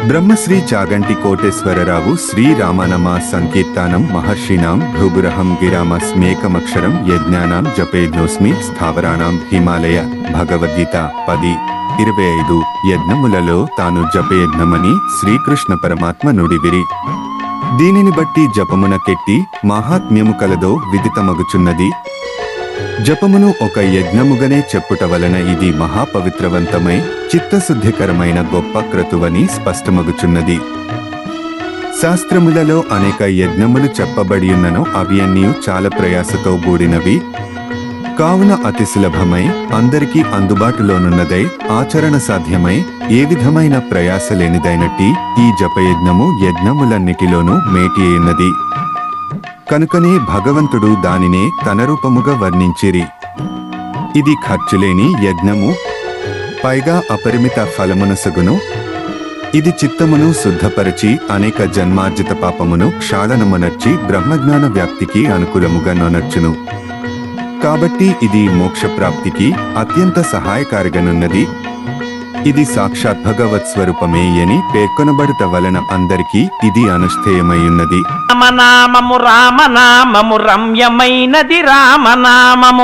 బ్రహ్మశ్రీ చాగంటి కోటేశ్వరరావు శ్రీరామనమ సంకీర్తనం మహర్షిణాం భృగురహం గిరామస్మేకమక్షరం యజ్ఞానాం జపేజ్ఞోస్మి స్థావరాణాం హిమాలయ భగవద్గీత పది ఇరవై ఐదు యజ్ఞములలో తాను జపయజ్ఞమని శ్రీకృష్ణ పరమాత్మ నుడివిరి దీనిని బట్టి జపమున కెట్టి మహాత్మ్యము కలదో విదితమగుచున్నది జపమును ఒక యజ్ఞముగనే చెప్పుట వలన ఇది మహాపవిత్రవంతమై చిత్తశుద్ధికరమైన గొప్ప క్రతువని స్పష్టమగుచున్నది శాస్త్రములలో అనేక యజ్ఞములు చెప్పబడియున్నను అవి అన్నీ చాలా ప్రయాసతో కూడినవి కావున అతి సులభమై అందరికీ అందుబాటులోనున్నదై ఆచరణ సాధ్యమై ఏ విధమైన ప్రయాస లేనిదైనట్టి ఈ జపయజ్ఞము యజ్ఞములన్నిటిలోనూ మేటి అయినది కనుకనే భగవంతుడు దానినే తన రూపముగా వర్ణించిరి ఇది ఖర్చులేని యజ్ఞము పైగా అపరిమిత ఫలమునసగును ఇది చిత్తమును శుద్ధపరిచి అనేక జన్మార్జిత పాపమును క్షాళనమునర్చి బ్రహ్మజ్ఞాన వ్యాప్తికి అనుకూలముగా నొనర్చును కాబట్టి ఇది మోక్ష ప్రాప్తికి అత్యంత సహాయకారిగనున్నది ఇది సాక్షాత్ భగవత్ స్వరూపమే అని పేర్కొనబడుట వలన అందరికీ ఇది అనుష్ఠేయమైయున్నది రామనామము రామనామము రమ్యమైనది రామనామము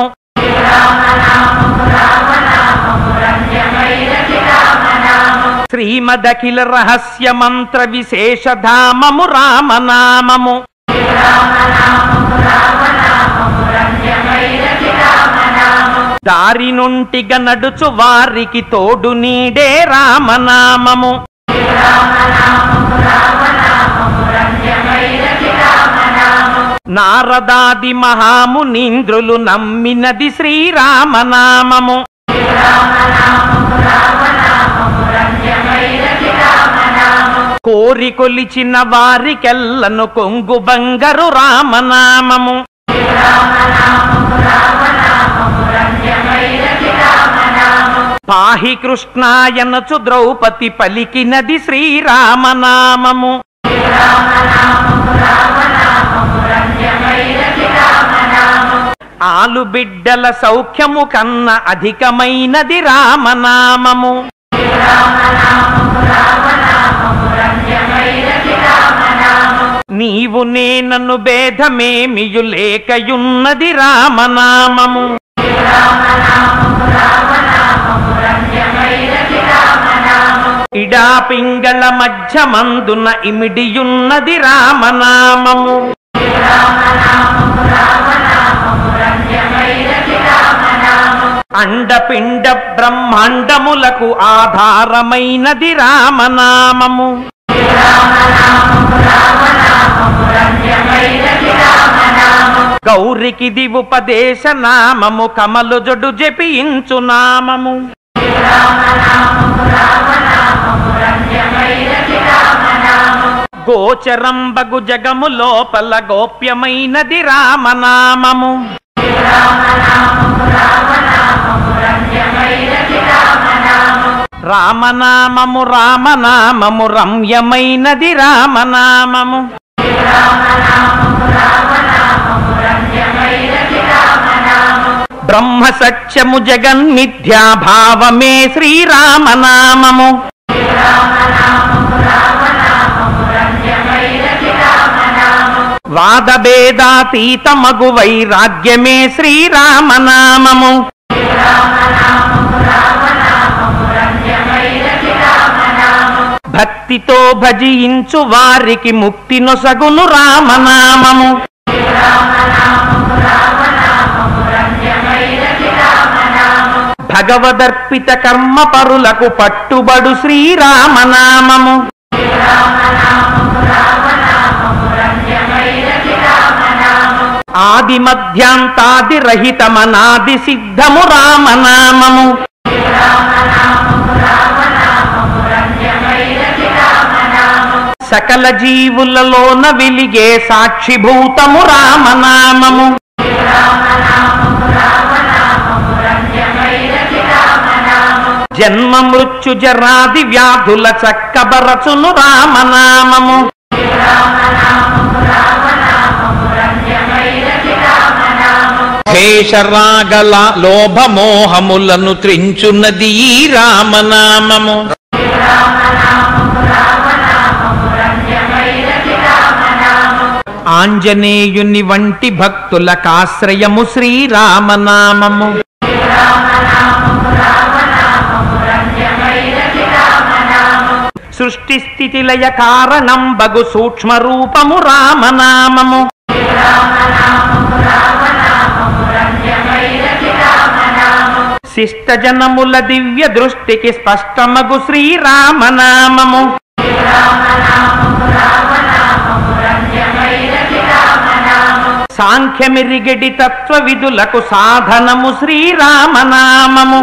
శ్రీమదఖిల రహస్య మంత్ర విశేషధామము రామనామము దారి నుంటిగా నడుచు వారికి తోడు నీడే రామనామము నారదాది మహామునీంద్రులు నమ్మినది శ్రీరామనామము కోరి కొలిచిన వారికెల్లను కొంగు బంగరు రామనామము పాహి కృష్ణాయనచు ద్రౌపది పలికినది శ్రీరామనామము ఆలు బిడ్డల సౌఖ్యము కన్న అధికమైనది రామనామము నీవు నేనను భేదమేమియు లేకయున్నది రామనామము ఇడా పింగళ మధ్య మందున ఇమిడియున్నది రామనామము అండపిండ బ్రహ్మాండములకు ఆధారమైనది రామనామము గౌరికిది ఉపదేశ నామము కమలు జడు జపించు నామము గోచరంబగు జగము లోపల గోప్యమైనది రామనామము రామనామము రామనామము రమ్యమైనది రామనామము బ్రహ్మ సత్యము జగన్మిథ్యా భావమే శ్రీరామనామము వాదభేదాతీతమగు వైరాగ్యమే శ్రీరామనామము భక్తితో భజించు వారికి ముక్తి నొసగును రామనామము భగవదర్పిత కర్మ పరులకు పట్టుబడు శ్రీరామనామము ఆది మధ్యాంతాది రహితమనాది సిద్ధము రామనామము సకల జీవులలోన వెలిగే సాక్షిభూతము రామనామము జన్మ మృత్యు జరాది వ్యాధుల చక్కబరచును రామనామము ద్వేషరాగల లోభమోహములను త్రించున్నది ఈ రామనామము ఆంజనేయుని వంటి భక్తులకాశ్రయము శ్రీరామనామము సృష్టి స్థితి లయ కారణం బగు సూక్ష్మ రూపము రామనామము శిష్ట జనముల దివ్య దృష్టికి స్పష్టమగు శ్రీరామనామము సాంఖ్యమిరిగడి తత్వ విధులకు సాధనము శ్రీరామనామము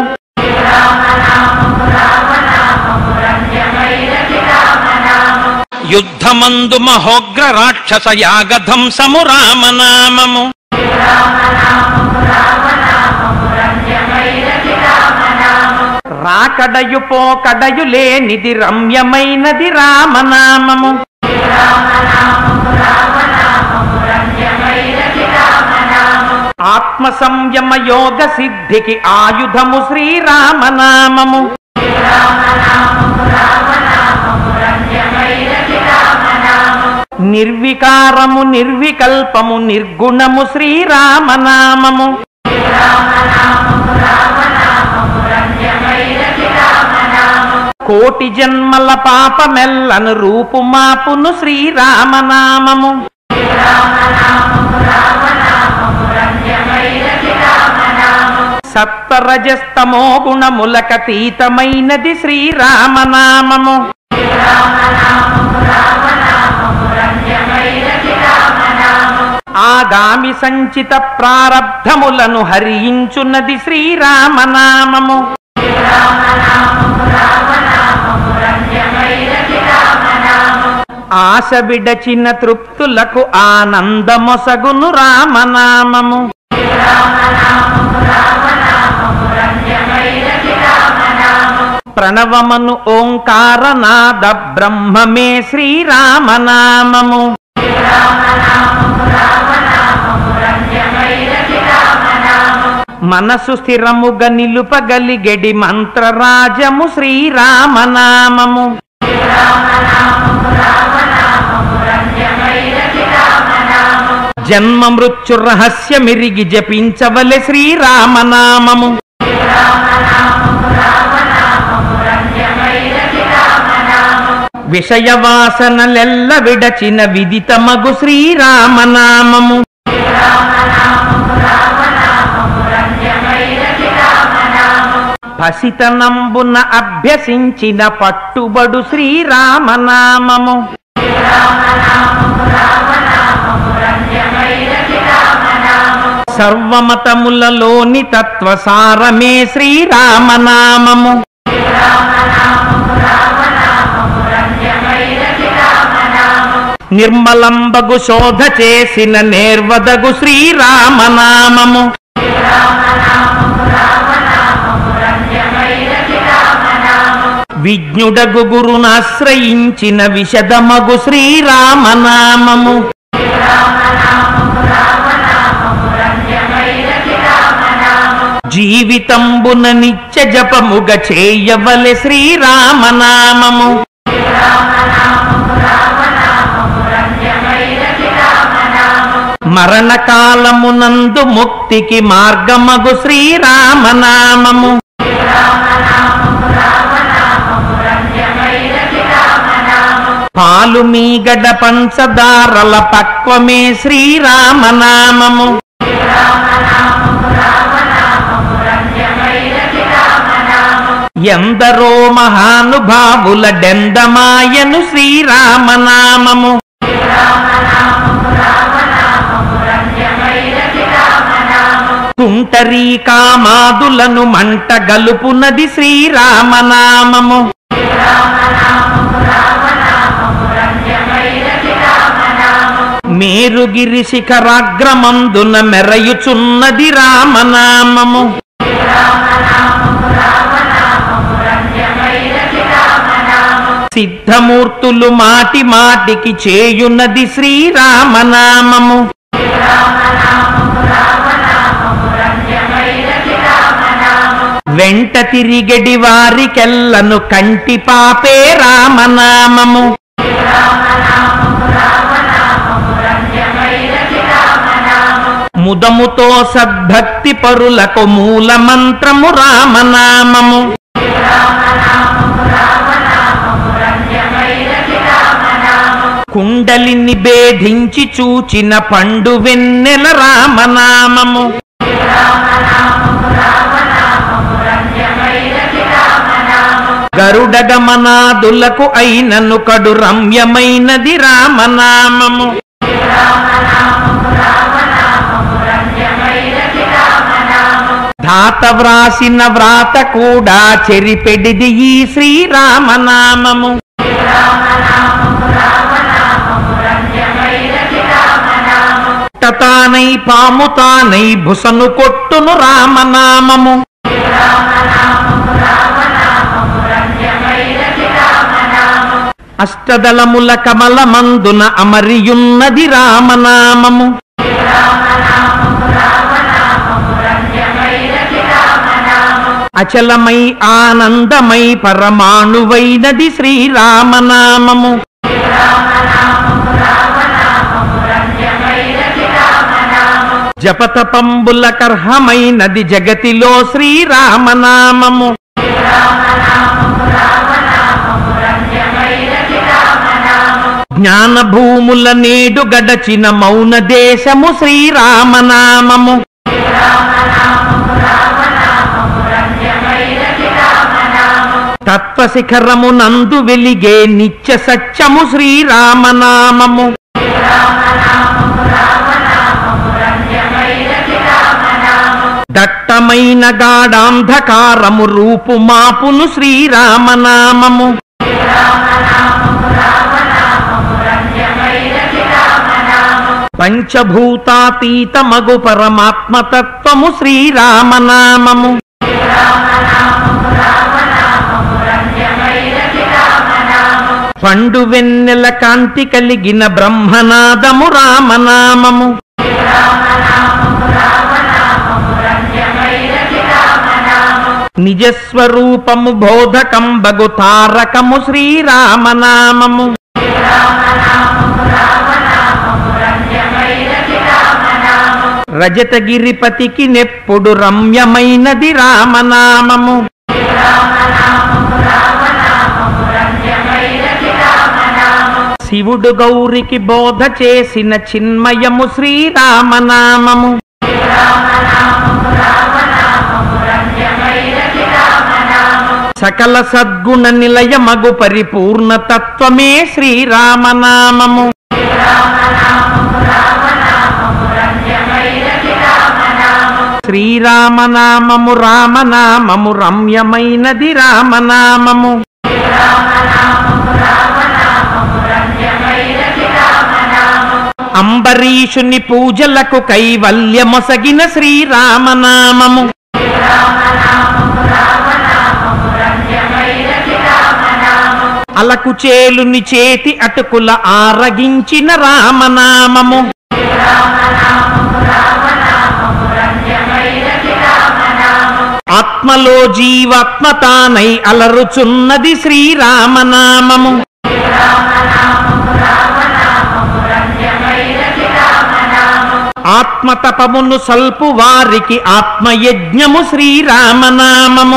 యుద్ధమందు మహోగ్ర రాక్షస యాగధంసము రామనామము రాకడయు పోకడయు లేనిది రమ్యమైనది రామనామము ఆత్మ సంయమ యోగ సిద్ధికి ఆయుధము శ్రీరామనామము నిర్వికారము నిర్వికల్పము నిర్గుణము శ్రీరామనామము కోటి జన్మల పాపమెల్లను రూపుమాపును శ్రీరామనామము సప్తరజస్తమో గుణములకతీతమైనది శ్రీరామనామము ఆగామి సంచిత ప్రారబ్ధములను హరించున్నది శ్రీరామనామము ఆశ విడచిన తృప్తులకు ఆనందమొసగును రామనామము ప్రణవమను ఓంకారనాద బ్రహ్మమే శ్రీరామనామము మనసు స్థిరముగా నిలుపగలిగెడి మంత్రరాజము శ్రీరామనామము జన్మ మృత్యు రహస్యమిరిగి జపించవలె శ్రీరామనామము విషయవాసనలెల్ల విడచిన విదితమగు శ్రీరామనామము పసితనంబున అభ్యసించిన పట్టుబడు శ్రీరామనామము సర్వమతములలోని తత్వసారమే శ్రీరామనామము నిర్మలంబగు శోధ చేసిన నేర్వదగు శ్రీరామనామము విజ్ఞుడగు గురునాశ్రయించిన విశదమగు శ్రీరామనామము జీవితంబున నిత్య జపముగ చేయవలె శ్రీరామనామము మరణకాలమునందు ముక్తికి మార్గమగు శ్రీరామనామము పాలు మీగడ పంచదారల పక్వమే శ్రీరామనామము ఎందరో మహానుభావుల డెందమాయను శ్రీరామనామము తుంటరీ కామాదులను మంట గలుపునది శ్రీరామనామము మేరుగిరి శిఖరాగ్రమందున మెరయుచున్నది రామనామము సిద్ధమూర్తులు మాటి మాటికి చేయున్నది శ్రీరామనామము వెంట తిరిగడి వారికెల్లను కంటి పాపే రామనామము ముదముతో సద్భక్తి పరులకు మూల మంత్రము రామనామము కుండలిని భేదించి చూచిన పండు వెన్నెల రామనామము గరుడ గమనాదులకు అయినను కడు రమ్యమైనది రామనామము ధాత వ్రాసిన వ్రాత కూడా చెరిపెడిది ఈ శ్రీరామనామము తానై పాము తానై బుసను కొట్టును రామనామము అష్టదళముల కమల మందున అమరియున్నది రామనామము అచలమై ఆనందమై పరమాణువైనది శ్రీరామనామము జపతపంబుల కర్హమైనది జగతిలో శ్రీరామనామము జ్ఞాన భూముల నేడు గడచిన మౌన దేశము శ్రీరామనామము తత్వశిఖరము నందు వెలిగే నిత్య సత్యము శ్రీరామనామము దట్టమైన గాఢాంధకారము రూపు మాపును శ్రీరామనామము పంచభూతాతీతమగు పరమాత్మతత్వము శ్రీరామనామము పండు వెన్నెల కాంతి కలిగిన బ్రహ్మనాదము రామనామము నిజస్వరూపము బోధకంబగు తారకము శ్రీరామనామము రజతగిరిపతికి నెప్పుడు రమ్యమైనది రామనామము శివుడు గౌరికి బోధ చేసిన చిన్మయము శ్రీరామనామము సకల సద్గుణ నిలయమగు పరిపూర్ణ తత్వమే శ్రీరామనామము శ్రీరామనామము రామనామము రమ్యమైనది రామనామము అంబరీషుని పూజలకు కైవల్యమొసగిన శ్రీరామనామము అలకు చేలుని చేతి అటుకుల ఆరగించిన రామనామము ఆత్మలో జీవాత్మ తానై అలరుచున్నది శ్రీరామనామము ఆత్మతపమును సల్పు వారికి ఆత్మయజ్ఞము శ్రీరామనామము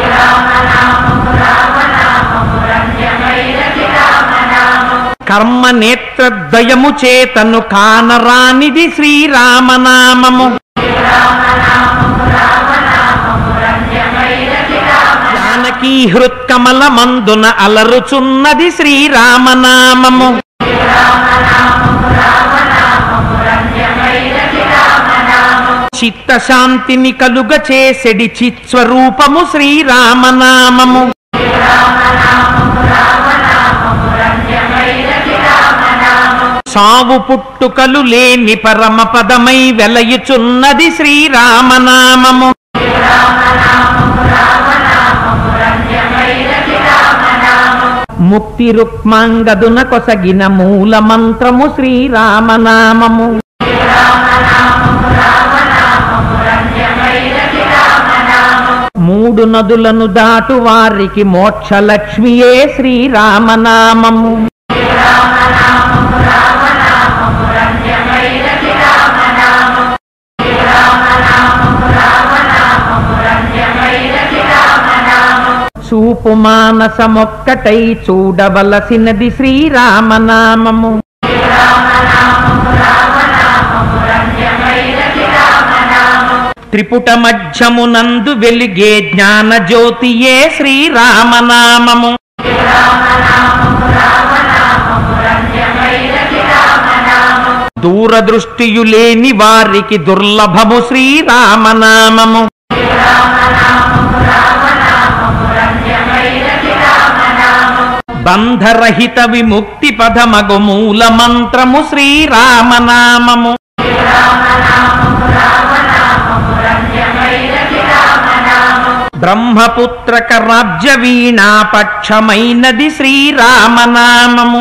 కర్మ నేత్రద్వయము చేతను కానరానిది శ్రీరామనామము జానకీ హృత్కమల మందున అలరుచున్నది శ్రీరామనామము చిత్తశాంతిని కలుగ చేసెడి చిత్స్వరూపము శ్రీరామనామము సావు పుట్టుకలు లేని పరమ పదమై వెలయుచున్నది శ్రీరామనామము ముక్తి రుక్మాంగదున కొసగిన మూల మంత్రము శ్రీరామనామము మూడు నదులను దాటు వారికి మోక్షలక్ష్మియే శ్రీరామనామము చూపు మానసమొక్కటై చూడవలసినది శ్రీరామనామము త్రిపుట మధ్యమునందు వెలిగే జ్ఞాన జ్యోతియే శ్రీరామనామము దూరదృష్టియు లేని వారికి దుర్లభము శ్రీరామనామము బంధరహిత విముక్తి పదమగు మూల మంత్రము శ్రీరామనామము బ్రహ్మపుత్రక రాజ్య వీణాపక్షమైనది శ్రీరామనామము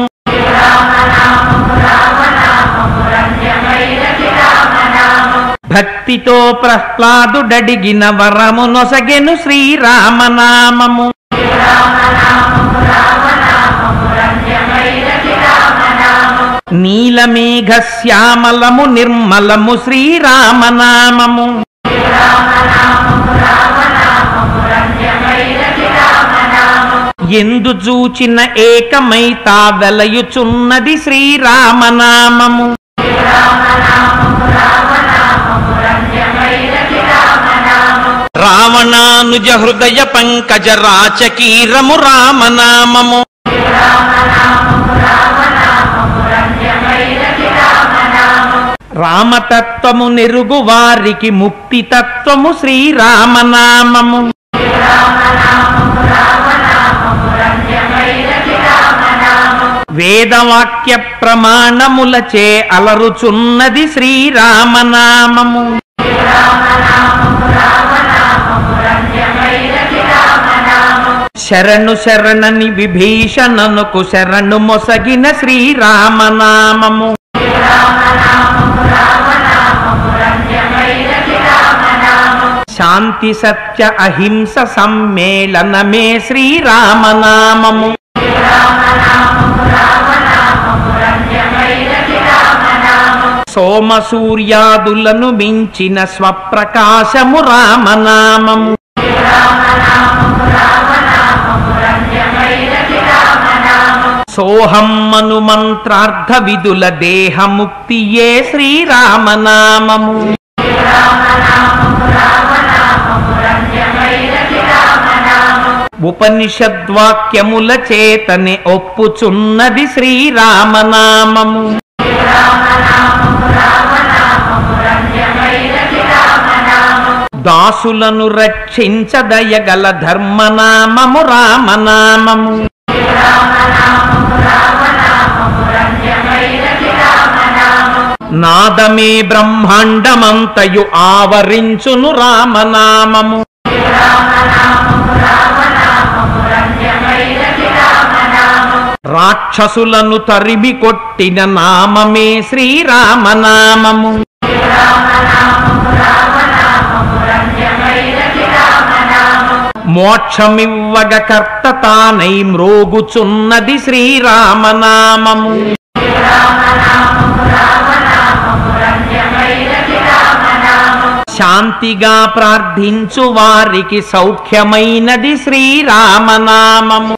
భక్తితో ప్రహ్లాదుడడిగిన వరము నొసగెను శ్రీరామనామము నీలమేఘ శ్యామలము నిర్మలము శ్రీరామనామము ఎందు చూచిన ఏకమై తా వెలయుచున్నది శ్రీరామనామము రావణానుజ హృదయ పంకజ రాచకీరము రామనామము రామతత్వము నెరుగు వారికి ముక్తి తత్వము శ్రీరామనామము వేదవాక్య ప్రమాణములచే అలరుచున్నది శ్రీరామనామము శరణు శరణని విభీషణనుకు శరణు మొసగిన శ్రీరామనామము శాంతి సత్య అహింస సమ్మేళనమే శ్రీరామనామము సోమ సూర్యాదులను మించిన స్వప్రకాశము రామనామము సోహమ్మను మంత్రార్థ విధుల దేహముక్తియే శ్రీరామనామము ఉపనిషద్వాక్యముల చేతనే ఒప్పుచున్నది శ్రీరామనామము దాసులను రక్షించదయగల ధర్మనామము రామనామము నాదమే బ్రహ్మాండమంతయు ఆవరించును రామనామము రాక్షసులను తరిమి కొట్టిన నామమే శ్రీరామనామము మోక్షమివ్వగ కర్త తానై మ్రోగుచున్నది శ్రీరామనామము శాంతిగా ప్రార్థించు వారికి సౌఖ్యమైనది శ్రీరామనామము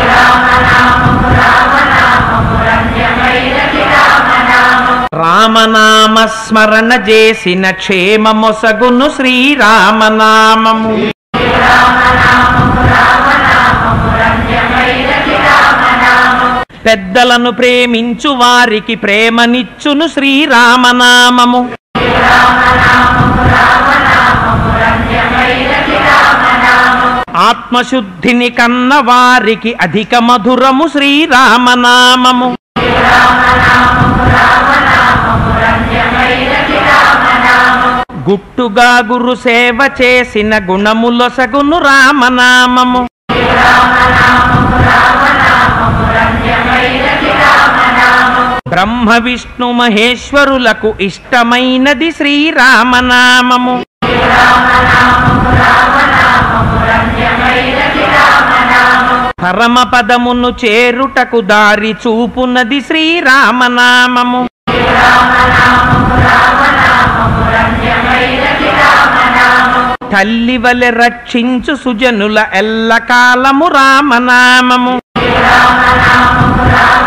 రామనామ స్మరణ చేసిన క్షేమమొసగును శ్రీరామనామము పెద్దలను ప్రేమించు వారికి ప్రేమనిచ్చును శ్రీరామనామము ఆత్మశుద్ధిని కన్న వారికి అధిక మధురము శ్రీరామనామము గుట్టుగా గురు సేవ చేసిన గుణములొసగును రామనామము బ్రహ్మ విష్ణు మహేశ్వరులకు ఇష్టమైనది శ్రీరామనామము పరమపదమును చేరుటకు దారి చూపునది శ్రీరామనామము తల్లి వలె రక్షించు సుజనుల ఎల్లకాలము రామనామము